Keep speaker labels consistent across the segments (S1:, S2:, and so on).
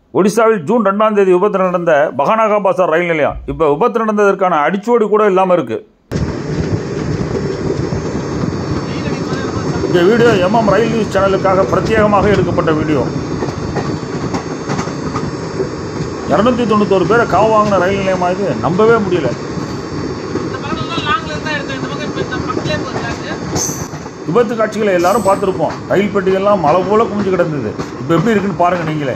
S1: ஒடிசாவில் ஜூன் ரெண்டாம் தேதி விபத்து நடந்த பகானாகா பாசார் ரயில் நிலையம் இப்போ விபத்து நடந்ததற்கான அடிச்சுவடி கூட இல்லாமல் இருக்கு இந்த வீடியோ எம்எம் ரயில் நியூஸ் சேனலுக்காக பிரத்யேகமாக எடுக்கப்பட்ட வீடியோ இரநூத்தி தொண்ணூத்தோரு பேரை காவு வாங்கின ரயில் நிலையமா இது நம்பவே முடியல
S2: இந்த பக்கத்துல தான் லாங்ல இருந்தா எடுத்தோம் இந்த பக்கம் இப்ப இந்த பக்கத்துலயே போகுது
S1: விபத்து காட்சிகளை எல்லாரும் பார்த்துருப்போம் ரயில் பெட்டிகள்லாம் மலை போல குமிஞ்சு கிடந்தது இப்போ எப்படி இருக்குன்னு பாருங்க நீங்களே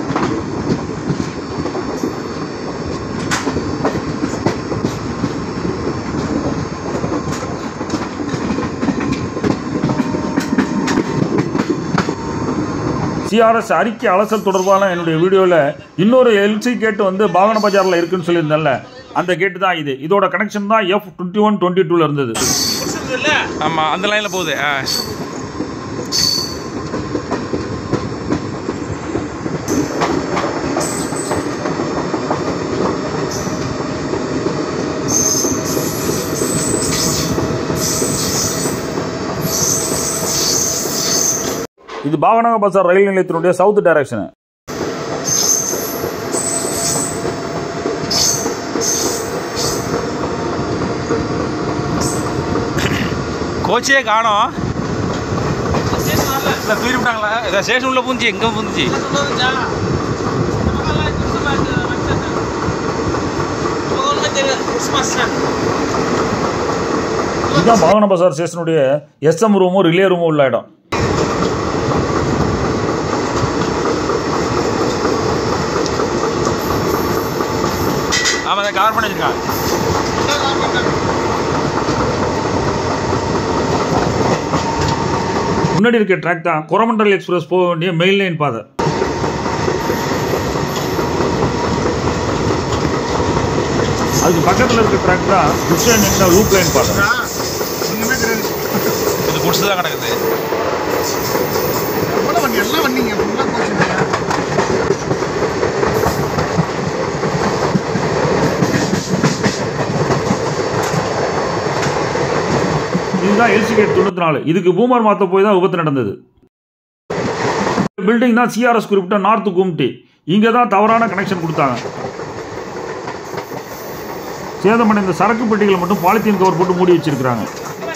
S1: சிஆர்எஸ் அறிக்கை அலசல் தொடர்பான என்னுடைய வீடியோவில் இன்னொரு எல்சி கேட்டு வந்து பாகன பஜாரில் இருக்குன்னு சொல்லியிருந்தேன்ல அந்த கேட்டு தான் இது இதோட கனெக்ஷன் தான் எஃப் டுவெண்ட்டி ஒன் டுவெண்ட்டி டூவில் இருந்தது
S2: புடிச்சிருது இல்ல
S3: ஆமாம் அந்த லைனில் போகுது ஆ
S1: இது பாகனாக பசார் ரயில் நிலையத்தினுடைய சவுத் டைரக்ஷன்
S3: கோச்சே காணோம்
S2: ஸ்டேஷன் வரல
S3: இல்லை தூக்கி விட்டாங்களா இதை ஸ்டேஷன் உள்ள பூந்துச்சு எங்கே பூந்துச்சு
S2: என்ன சொல்லுதுச்சா இந்த பக்கம்லாம் கிறிஸ்துமஸ் வச்சாச்சு ஒன்றுமே தெரியல கிறிஸ்துமஸ்
S1: இதுதான் பாகன பசார் ஸ்டேஷனுடைய எஸ்எம் ரூமும் ரிலே ரூமும் உள்ள இடம்
S3: ஆமாம் அதை கவர் பண்ணி வச்சிருக்காங்க
S1: முன்னாடி இருக்க ட்ராக் தான் கொரமண்டல் எக்ஸ்பிரஸ் போக வேண்டிய மெயின் லைன் பாதை அதுக்கு பக்கத்தில் இருக்க ட்ராக் தான் கிறிஸ்டியன் என்ற லூப் லைன் பாதை
S4: ஒண்ணுமே தெரியாது
S3: இது குடிச்சு தான் கிடக்குது
S4: எவ்வளவு வண்டி எல்லாம் வண்டிங்க ஃபுல்லாக போச்சுங்க
S1: இதுதான் எல்சி கேட் தொண்ணூற்றி நாலு இதுக்கு பூமர் மாற்ற போய் தான் விபத்து நடந்தது பில்டிங் தான் சிஆர்எஸ் குறிப்பிட்ட நார்த் கும்டி இங்கே தான் தவறான கனெக்ஷன் கொடுத்தாங்க சேதமடைந்த சரக்கு பெட்டிகளை மட்டும் பாலித்தீன் கவர் போட்டு மூடி வச்சிருக்கிறாங்க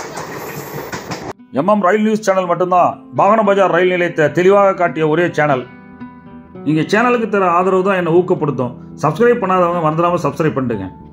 S1: எம்எம் ரயில் நியூஸ் சேனல் மட்டும்தான் பாகன பஜார் ரயில் நிலையத்தை தெளிவாக காட்டிய ஒரே சேனல் நீங்கள் சேனலுக்கு தர ஆதரவு தான் என்னை ஊக்கப்படுத்தும் சப்ஸ்கிரைப் பண்ணாதவங்க மறந்துடாமல் சப்ஸ்கிரைப் பண்ணிட்டுங்க